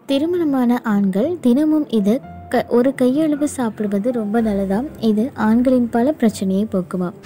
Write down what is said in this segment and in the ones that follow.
திருமணமான ஆண்கள் தினமும் இது க ஒரு கையளவு சாப்பிடுவது ரொம்ப நல்லதாம் இது ஆண்களின் பல பிரச்சனையை போக்குமாம்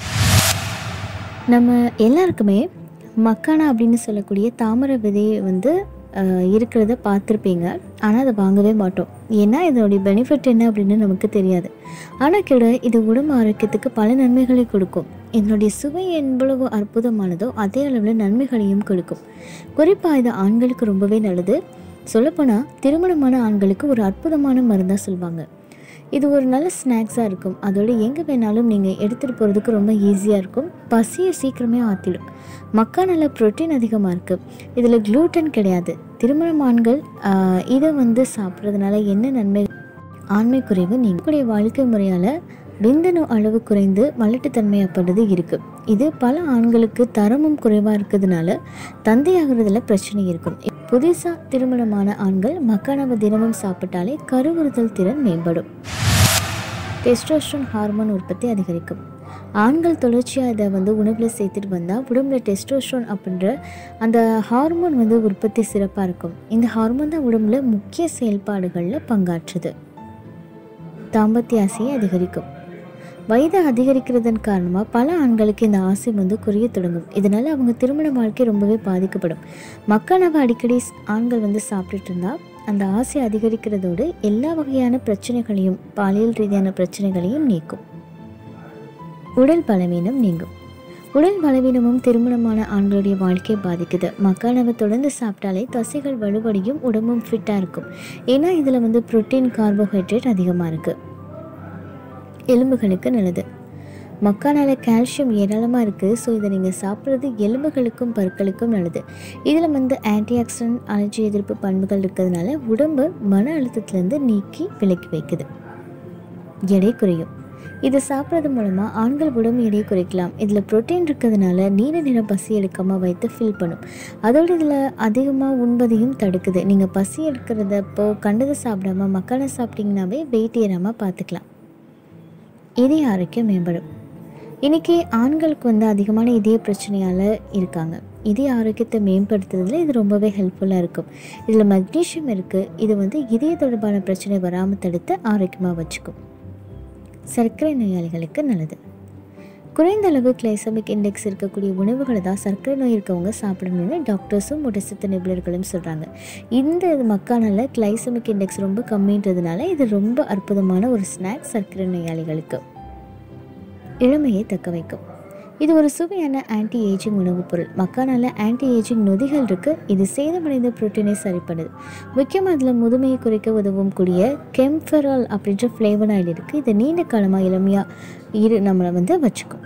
நம்ம எல்லாருக்குமே மக்கானா அப்படின்னு சொல்லக்கூடிய தாமரை விதை வந்து அஹ், இருக்கிறத பார்த்துருப்பீங்க ஆனால் அதை வாங்கவே மாட்டோம் ஏன்னா இதோடைய பெனிஃபிட் என்ன அப்படின்னு நமக்கு தெரியாது ஆனால் கூட இது உடம்பு ஆரோக்கியத்துக்கு பல நன்மைகளை கொடுக்கும் இதனுடைய சுவை எவ்வளவு அற்புதமானதோ அதே அளவில் நன்மைகளையும் கொடுக்கும் குறிப்பாக இது ஆண்களுக்கு ரொம்பவே நல்லது சொல்லப்போனால் திருமணமான ஆண்களுக்கு ஒரு அற்புதமான மருந்தாக சொல்லுவாங்க இது ஒரு நல்ல ஸ்நாக்ஸாக இருக்கும் அதோட எங்கே வேணாலும் நீங்கள் எடுத்துகிட்டு போகிறதுக்கு ரொம்ப ஈஸியாக இருக்கும் பசியை சீக்கிரமே ஆற்றிடும் மக்கானில் புரோட்டீன் அதிகமாக இருக்குது இதில் க்ளூட்டன் கிடையாது திருமணம் ஆண்கள் ஆஹ், இதை வந்து சாப்பிட்றதுனால என்ன நன்மை ஆண்மை குறைவு நீங்களுடைய வாழ்க்கை முறையால் விந்தணு அளவு குறைந்து மலட்டுத்தன்மையப்படுறது இருக்குது இது பல ஆண்களுக்கு தரமும் குறைவாக இருக்கிறதுனால தந்தையாகிறதுல பிரச்சனை இருக்கும் புதுசாக திருமணமான ஆண்கள் மக்கானாவை தினமும் சாப்பிட்டாலே கருவுறுதல் திறன் மேம்படும் டெஸ்டோஸ்ட்ரோன் ஹார்மோன் உற்பத்தி அதிகரிக்கும் ஆண்கள் தொடர்ச்சியாக இதை வந்து உணவில் சேர்த்துட்டு வந்தால் உடம்புல டெஸ்டோஸ்ட்ரோன் அப்படின்ற அந்த ஹார்மோன் வந்து உற்பத்தி சிறப்பாக இருக்கும் இந்த ஹார்மோன் தான் உடம்புல முக்கிய செயல்பாடுகளில் பங்காற்றுது தாம்பத்திய ஆசையை அதிகரிக்கும் வயது அதிகரிக்கிறதன் காரணமாக பல ஆண்களுக்கு இந்த ஆசை வந்து குறைய தொடங்கும் இதனால் அவங்க திருமண வாழ்க்கை ரொம்பவே பாதிக்கப்படும் மக்கானாவை அடிக்கடி ஸ்- ஆண்கள் வந்து சாப்பிட்டுட்டு இருந்தால் அந்த ஆசை அதிகரிக்கிறதோடு எல்லா வகையான பிரச்சனைகளையும் பாலியல் ரீதியான பிரச்சனைகளையும் நீக்கும் உடல் பலவீனம் நீங்கும் உடல் பலவீனமும் திருமணமான ஆண்களுடைய வாழ்க்கையை பாதிக்குது மக்கானாவை தொடர்ந்து சாப்பிட்டாலே தசைகள் வலுவடையும் உடம்பும் ஃபிட்டாக இருக்கும் ஏன்னா இதில் வந்து புரோட்டீன் கார்போஹைட்ரேட் அதிகமாக இருக்குது எலும்புகளுக்கு நல்லது மக்கானால கால்சியம் ஏராளமாக இருக்குது ஸோ இதை நீங்கள் சாப்பிட்றது எலும்புகளுக்கும் பற்களுக்கும் நல்லது இதில் வந்து ஆன்டி ஆக்சிடென்ட் அலர்ஜி எதிர்ப்பு பண்புகள் இருக்கிறதுனால உடம்பு மன அழுத்தத்துலேருந்து நீக்கி விலக்கி வைக்குது எடை குறையும் இது சாப்பிட்றது மூலமாக ஆண்கள் உடம்பு எடையை குறைக்கலாம் இதில் புரோட்டீன் இருக்கிறதுனால நீல நிற பசி எடுக்காமல் வைத்து ஃபில் பண்ணும் அதோடு இதில் அதிகமாக உண்பதையும் தடுக்குது நீங்கள் பசி எடுக்கிறதப்போ கண்டதை சாப்பிடாம மக்கானை சாப்பிட்டீங்கன்னாவே வெயிட் ஏறாமல் பார்த்துக்கலாம் இதய ஆரோக்கியம் மேம்படும் இன்றைக்கி ஆண்களுக்கு வந்து அதிகமான இதய பிரச்சனையால் இருக்காங்க இதய ஆரோக்கியத்தை மேம்படுத்துறதுல இது ரொம்பவே ஹெல்ப்ஃபுல்லாக இருக்கும் இதில் மக்னீஷியம் இருக்குது இது வந்து இதய தொடர்பான பிரச்சனை வராமல் தடுத்து ஆரோக்கியமாக வச்சுக்கும் சர்க்கரை நோயாளிகளுக்கு நல்லது குறைந்த அளவு கிளைசமிக் இண்டெக்ஸ் இருக்கக்கூடிய உணவுகளை தான் சர்க்கரை நோய் இருக்கவங்க சாப்பிடணும்னு டாக்டர்ஸும் உடசித்த நிபுணர்களும் சொல்கிறாங்க இந்த மக்கானால கிளைசமிக் இண்டெக்ஸ் ரொம்ப கம்மின்றதுனால இது ரொம்ப அற்புதமான ஒரு ஸ்நாக் சர்க்கரை நோயாளிகளுக்கு இளமையை தக்க வைக்கும் இது ஒரு சுவையான ஆன்டி ஏஜிங் உணவுப் பொருள் மக்கானால ஆன்டி ஏஜிங் நொதிகள் இருக்கு இது சேதமடைந்த புரோட்டீனை சரி பண்ணுது முக்கியமாக இதில் முதுமையை குறைக்க உதவும் கூடிய கெம்ஃபெரால் அப்படின்ற ஃப்ளேவனாயில் இருக்குது இது நீண்ட காலமாக இளமையாக இரு நம்மளை வந்து வச்சுக்கும்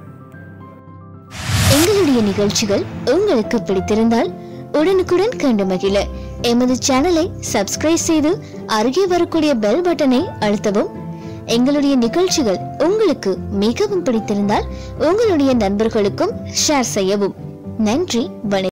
எங்களுடைய நிகழ்ச்சிகள் உங்களுக்கு பிடித்திருந்தால் உடனுக்குடன் கண்டு மகிழ எமது சேனலை சப்ஸ்கிரைப் செய்து அருகே வரக்கூடிய பெல் பட்டனை அழுத்தவும் எங்களுடைய நிகழ்ச்சிகள் உங்களுக்கு மிகவும் பிடித்திருந்தால் உங்களுடைய நண்பர்களுக்கும் ஷேர் செய்யவும் நன்றி வணக்கம்